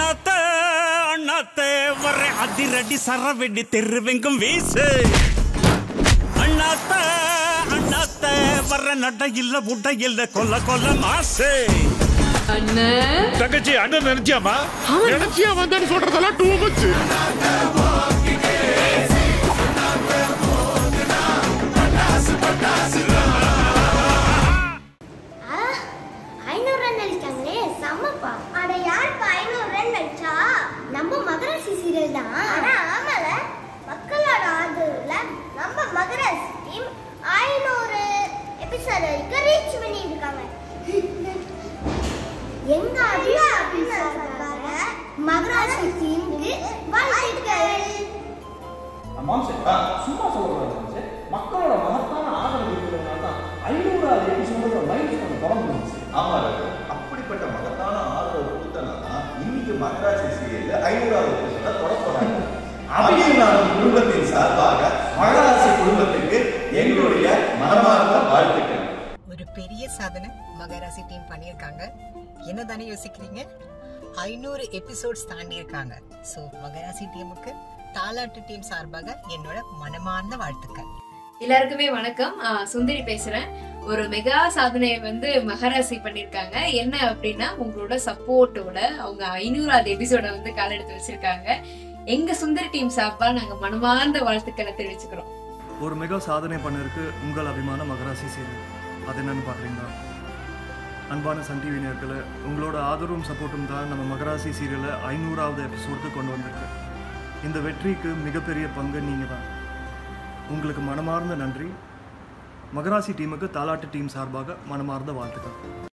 அண்ணாத்த அண்ணாத்த வர அதிரடி சரவெடி தெருவெங்கும் வீசு அண்ணாத்த அண்ணாத்த வர நட இல்ல உட இல்ல கொல்ல கொல்ல மாசு அண்ணன் தங்கச்சி அண்ணன் நினைச்சியாமா நினைச்சியா வந்தேன்னு சொல்றதெல்லாம் டூ மச் ஐநூறு ரன் அடிச்சாங்களே செம்மப்பா அட யாருப்பா ஐநூறு ரன் அடிச்சா நம்ம மகராசி சீரியல் தான் ஆனா ஆமால மக்களோட ஆதரவுல நம்ம மகராசி டீம் ஐநூறு எபிசோட் வரைக்கும் ரீச் பண்ணி இருக்காங்க எங்க அபிலாஷாக மகராசி டீமுக்கு வாழ்த்துக்கள் மாம் சார் சும்மா சொல்லக்கூடாது சார் மக்களோட மகத்தான ஆதரவு இருக்கிறதுனால தான் ஐநூறாவது எபிசோட மைண்ட் ஸ்டோன் தொடர்ந்து வந்துச்சு ஆமா ரகு. அப்படிப்பட்ட மகத்தான ஆதரவு கொடுத்தனால இன்னைக்கு மகராசி சீரியல்ல ஐநூறாவது எபிசோட தொட போறாங்க அபிநயம் குடும்பத்தின் சார்பாக மகராசி குடும்பத்துக்கு எங்களுடைய மனமார்ந்த வாழ்த்துக்கள் ஒரு பெரிய சாதனை மகராசி டீம் பண்ணியிருக்காங்க என்ன தானே யோசிக்கிறீங்க ஐநூறு எபிசோட்ஸ் தாண்டி இருக்காங்க ஸோ மகராசி டீமுக்கு தாலாட்டு டீம் சார்பாக என்னோட மனமார்ந்த வாழ்த்துக்கள் எல்லாருக்குமே வணக்கம் ஆ, சுந்தரி பேசுறேன் ஒரு மெகா சாதனையை வந்து மகராசி பண்ணிருக்காங்க என்ன அப்படின்னா உங்களோட சப்போர்ட்டோட அவங்க ஐநூறாவது எபிசோட வந்து காலெடுத்து வச்சிருக்காங்க எங்க சுந்தரி டீம் சார்பா நாங்க மனமார்ந்த வாழ்த்துக்களை தெரிவிச்சுக்கிறோம் ஒரு மெகா சாதனை பண்ணிருக்கு உங்கள் அபிமான மகராசி சீரியல் அது என்னன்னு பார்க்குறீங்களா அன்பான சன் டிவி நேர்களை உங்களோட ஆதரவும் சப்போர்ட்டும் தான் நம்ம மகராசி சீரியலை ஐநூறாவது எபிசோடுக்கு கொண்டு வந்திருக்கு இந்த வெற்றிக்கு மிகப்பெரிய பங்கு நீங்கள் தான் உங்களுக்கு மனமார்ந்த நன்றி மகராசி டீமுக்கு தாலாட்டு டீம் சார்பாக மனமார்ந்த வாழ்த்துக்கள்